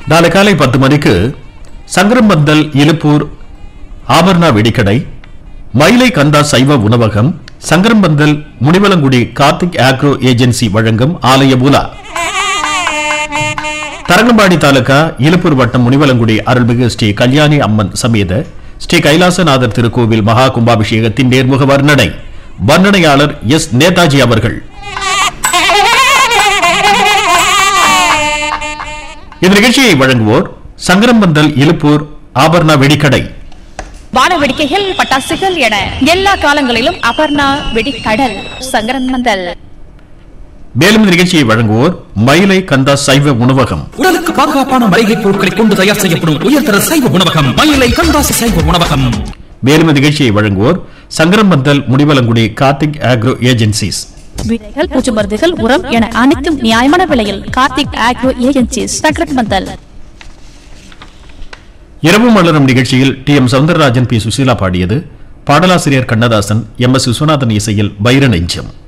நாளை காலை பத்து மணிக்கு சங்கரம்பந்தல் இலுப்பூர் ஆபர்ணா வெடிக்கடை மயிலை கந்தா சைவ உணவகம் சங்கரம்பந்தல் முனிவலங்குடி கார்த்திக் ஆக்ரோ ஏஜென்சி வழங்கும் ஆலய உலா தரங்கம்பாடி தாலுகா இலுப்பூர் வட்டம் முனிவலங்குடி அருள்மிகு ஸ்ரீ கல்யாணி அம்மன் சமேத ஸ்ரீ கைலாசநாதர் திருக்கோவில் மகா கும்பாபிஷேகத்தின் நேர்முக வர்ணனை வர்ணனையாளர் எஸ் நேதாஜி அவர்கள் இந்த நிகழ்ச்சியை வழங்குவோர் சங்கரம்பந்தல் இலுப்பூர் ஆபர்ணா வெடிக்கடை வான வெடிக்கைகள் பட்டாசுகள் என எல்லா காலங்களிலும் அபர்ணா வெடிக்கடல் சங்கரமந்தல் மேலும் இந்த நிகழ்ச்சியை வழங்குவோர் மயிலை கந்தா சைவ உணவகம் உடலுக்கு பாதுகாப்பான மளிகை பொருட்களை கொண்டு தயார் செய்யப்படும் உயர்தர சைவ உணவகம் மயிலை கந்தாசி சைவ உணவகம் மேலும் இந்த நிகழ்ச்சியை வழங்குவோர் சங்கரம்பந்தல் முனிவலங்குடி கார்த்திக் ஆக்ரோ ஏஜென்சிஸ் விதைகள் பூச்சி மருந்துகள் உரம் என அனைத்தும் நியாயமான விலையில் கார்த்திக் ஆக்ரோ ஏஜென்சிஸ் சங்கரமந்தல் இரவு மலரும் நிகழ்ச்சியில் T M Soundararajan P Susheela பாடியது பாடலாசிரியர் கண்ணதாசன் எம் எஸ் விஸ்வநாதன் இசையில் வைர நெஞ்சம்